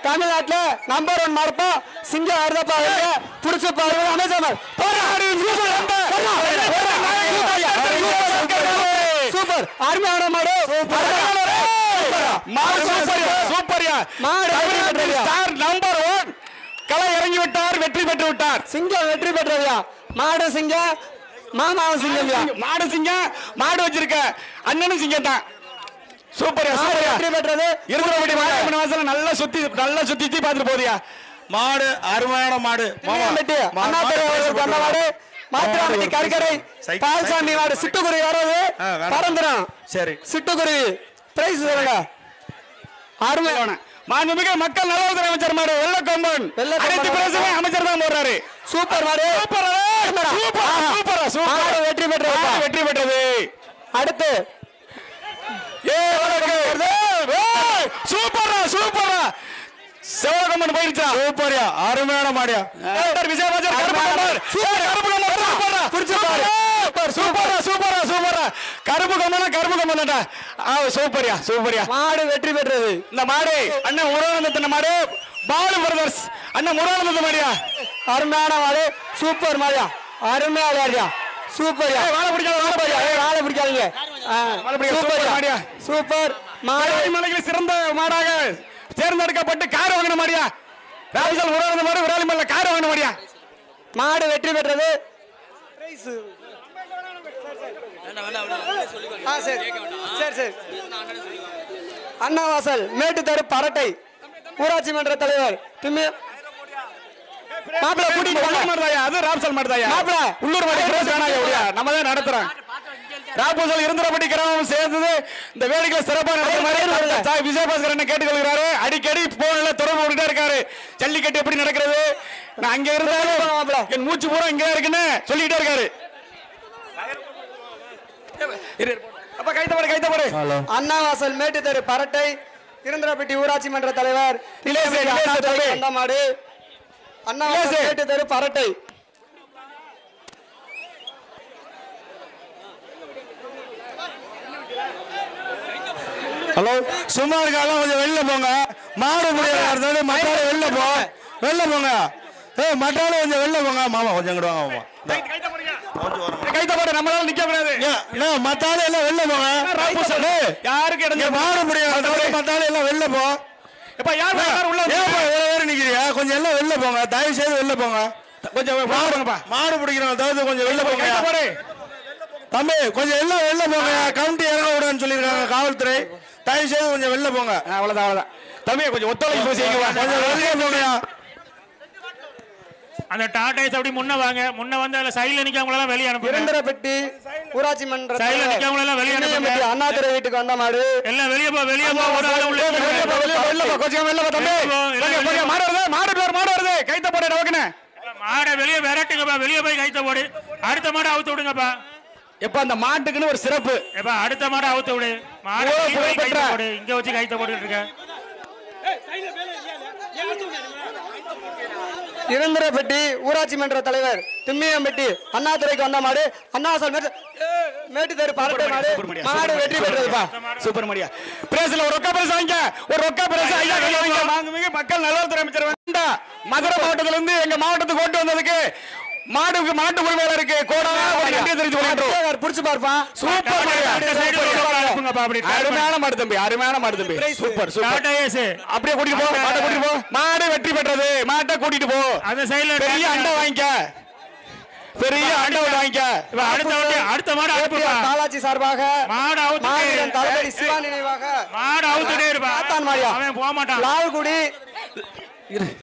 தமிழ்நாட்டுல number one மாடுப்பா சிங்கம் வருதப்பா வெளிய புடிச்சு பாருங்க அமைச்சர் சூப்பர் அருமையான மாடு மாடு சூப்பர்யா சூப்பர்யா மாடு தமிழ்நாட்டில் ஸ்டார் நம்பர் ஒன் களை இறங்கி விட்டார் வெற்றி பெற்று விட்டார் சிங்கம் வெற்றி பெற்றதுயா மாடு சிங்கம் மாமாவும் சிங்கம்யா மாடு சிங்கம் மாடு வச்சிருக்க அண்ணனும் சிங்கம் தான் சூப்பர்யா மாடு சூப்பர்யா வெற்றி பெற்றது இருக்கிறபடி மாடு வாசல நல்லா சுத்தி நல்லா சுத்தி சுத்தி பார்த்துட்டு போதியா மாடு அருமையான மாடு மாமா. வெட்டி மா- அண்ணா மாடு பெரிய பேச அந்த மாடு மாத்திராமட்டி மாடு கருக்கரை சைக்கிள் பால்சாமி மாடு சிட்டுக்குருவி வர்றது ஆ, வேணாம். பறந்துடும் சரி சிட்டுக்குருவி பிரைஸ் சொல்லுங்க அருமை மாண்புமிகு மக்கள் நலவரத்துறை அமைச்சர் மாடு வெள்ள கொம்பன் வெள்ளை கொம்பன். அனைத்து பிரதேசமே அமைச்சர் தான் போடுறாரு சூப்பர் மாடு சூப்பரா சூப்பரா ஆஹா. சூப்பரா சூப்பரா மாடு வெற்றி பெற்றது மாடு வெற்றி பெற்றது அடுத்து ஏ வணக்கம் ஏய், சூப்பரா சூப்பரா சிவகம்மன் போயிருச்சா சூப்பர்யா அருமையான மாடியா டாக்டர் விஜயபாஜர் கருப்பு கம்மன் சூப்பர் கருப்பு கம்மன் சூப்பரா புடிச்சு பாரு. சூப்பர் சூப்பரா சூப்பரா சூப்பரா கருப்பு கம்மனா கருப்பு கம்மன்டா ஆ சூப்பர்யா சூப்பர்யா மாடு வெற்றி பெற்றது இந்த மாடு அண்ணன் முருகானந்தத்தின மாடு பாலு பிரதர்ஸ் அண்ணன் முருகானந்த மாடியா அருமையான மாடு சூப்பர் மாடியா அருமையா விளையாடியா சூப்பர்யா ஏய், வாழை பிடிக்காத, வாழை சூப்பர்யா ஏய், வாழை பிடிக்காதீங்க ஆ, வாழை பிடிக்காத, சூப்பர்யா. சூப்பர் மாடியா. சூப்பர் மாடு விராலிமலையில் சிறந்த மாடாக தேர்ந்தெடுக்கப்பட்டு கார் வாங்கின மாடியா ராஜால் முருகானந்த மாடு விராலிமலையில் கார் வாங்கின மாடியா மாடு வெற்றி பெற்றது ஆ, சரி சரி சரி அண்ணாவாசல் மேட்டுத்தரு பரட்டை ஊராட்சி மன்ற தலைவர் திம்மி மாப்பிள்ள கூட்டிட்டு உள்ளூர் போங்க மாடுதாயா, அது ராப்சல் மாடுதாயா மாப்பிள. உள்ளூர் மாடு பிரேஸ் வேணாயா ஒடியா நம்ம தான் நடத்துறோம் ராப்பூசல் இருந்தரப்பட்டி கிராமம் சேர்ந்தது இந்த வேலைகளை சிறப்பாக நடத்துற மாதிரி டாக்டர் சா. விஜயபாஸ்கர் கேட்டுக்கொள்கிறாரு அடிக்கடி போன்ல தொடர்பு விட்டுட்டே இருக்காரு ஜல்லிக்கட்டு எப்படி நடக்கிறது நான் அங்க இருந்தாலும் என் மூச்சு பூரா இங்க இருக்குன்னு சொல்லிக்கிட்டே இருக்காரு இரு, இரு. அப்ப கைத்தப்படு கைத்தப்படு அண்ணாவாசல் மேட்டுத்தரு பரட்டை இருந்திரப்பட்டி ஊராட்சி மன்ற தலைவர் இலேசு, இலேசு தம்பி. அண்ணாமாடு அண்ணாவாசல் இலேசு. மேட்டுத்தரு பரட்டை ஹலோ சும்மா இருக்காங்க கொஞ்சம் வெளில போங்க மாடு முடியாது மட்டால வெளில போ வெளில போங்க ஏய் மட்டால கொஞ்சம் வெளில போங்க மாமா கொஞ்சம் இங்கிட்டு வாங்க மாமா கைத்தப்படு நம்மளால நிக்க கூடாது என்ன மத்தால எல்லாம் வெளில போங்க ராப்பூசல். ஏய், யாருக்கு இங்க இடம் மாடு முடியாது மத்தால எல்லாம் வெளில போ இப்ப யார் யார் உள்ள ஏன் வந்து- இவ்வளவு பேர் நிக்கிறீங்க கொஞ்சம் எல்லாம் வெளில போங்க தயவு செய்து வெளில போங்க கொஞ்சம் வாங்கப்பா மாடு பிடிக்கிறவங்க தவிர்த்து கொஞ்சம் வெளில போங்க கைத்தப்படு தம்பி கொஞ்சம் எல்லாம் வெளில போங்க கவுண்டி இறங்க விடுன்னு சொல்லியிருக்காங்க காவல்துறை தயவு செய்து கொஞ்சம் வெளில போங்க அவ்வளவுதான் அவ்வளவுதான் தம்பி கொஞ்சம் ஒத்துழைப்பு கொஞ்சம் செய்யுங்க வெளியே போங்கயா அந்த டாடைஸ் அப்படி முன்ன வாங்க முன்ன வந்து அதுல சைடுல நிக்கவங்க எல்லாம் வெளிய அனுப்புங்க இருந்திரப்பட்டி ஊராட்சி மன்ற சைடுல தலைவர் நிக்கவங்க எல்லாம் வெளிய அனுப்புங்க இமயமட்டி அண்ணாதுரை வீட்டுக்கு வந்த மாடு எல்லாம் வெளிய போ வெளிய போ ஒரு ஆளு உள்ள வெளியே போ, நிக்கணும். வெளியே போ, வெளியே போ, கொஞ்சம் வெளியே போ, தம்பி. வெளியே போ, எல்லாம் வெளியே போ, வெளியே போ. மாடு வருது, மாடு பேர் மாடு வருது. கைத்த போடு, டவக்குன்னு. மாடை வெளிய விரட்டுங்கப்பா வெளிய போய் கைத்த போடு அடுத்த மாடை அவுத்து விடுங்கப்பா எப்ப அந்த மாட்டுக்குன்னு ஒரு சிறப்பு எப்பா அடுத்த மாடை அவுத்து விடு மாடை ஓ, வெளிய போய் கைத்த புகழ்பெற்ற. போடு இங்க வச்சு கைத்த போட்டுட்டு இருக்க இருந்திரப்பட்டி ஊராட்சி மன்ற தலைவர் திம்மியம்பட்டி அண்ணாதுரைக்கு வந்த மாடு அண்ணாவாசல் மேட்டு மேட்டுத்தரு பரட்டை மாடு மாடு வெற்றி பெற்றதுப்பா சூப்பர் மடியா பிரேஸ்ல ஒரு ரொக்க பிரேஸ் வாங்க ஒரு ரொக்க பிரேஸ் ஐயா கையில வைங்க மாண்புமிகு மக்கள் நலத்துறை அமைச்சர் வந்தா மதுரை மாவட்டத்துல இருந்து எங்க மாவட்டத்துக்கு கொண்டு வந்ததுக்கு மாடுக்கு மாட்டு உரிமையாளருக்கு கோடான ஒரு நன்றியை தெரிவித்து கொள்கின்றோம் புடிச்சு பார்ப்பா சூப்பர் மடியா அடுத்த side ஒரு row அனுப்புங்கப்பா, அப்படி try அருமையான மாடு தம்பி அருமையான மாடு தம்பி சூப்பர் சூப்பர் டாடா ஏசு அப்படியே கூட்டிட்டு போ மாட்டை கூட்டிட்டு போ மாடு வெற்றி பெற்றது மாட்டை கூட்டிட்டு போ அந்த சைடுல பெரிய அண்டை வாங்கிக்க பெரிய அண்டை ஒண்ணு வாங்கிக்க இப்ப அடுத்த வண்டி அடுத்த மாடு அனுப்புப்பா பாலாஜி சார்பாக மாடு மாவீரன் அவுத்து தளபதி சிவா நினைவாக மாடு அவுத்துட்டே இருப்பா சாத்தான் மாடியா. அவன் போக மாட்டான் லால்குடி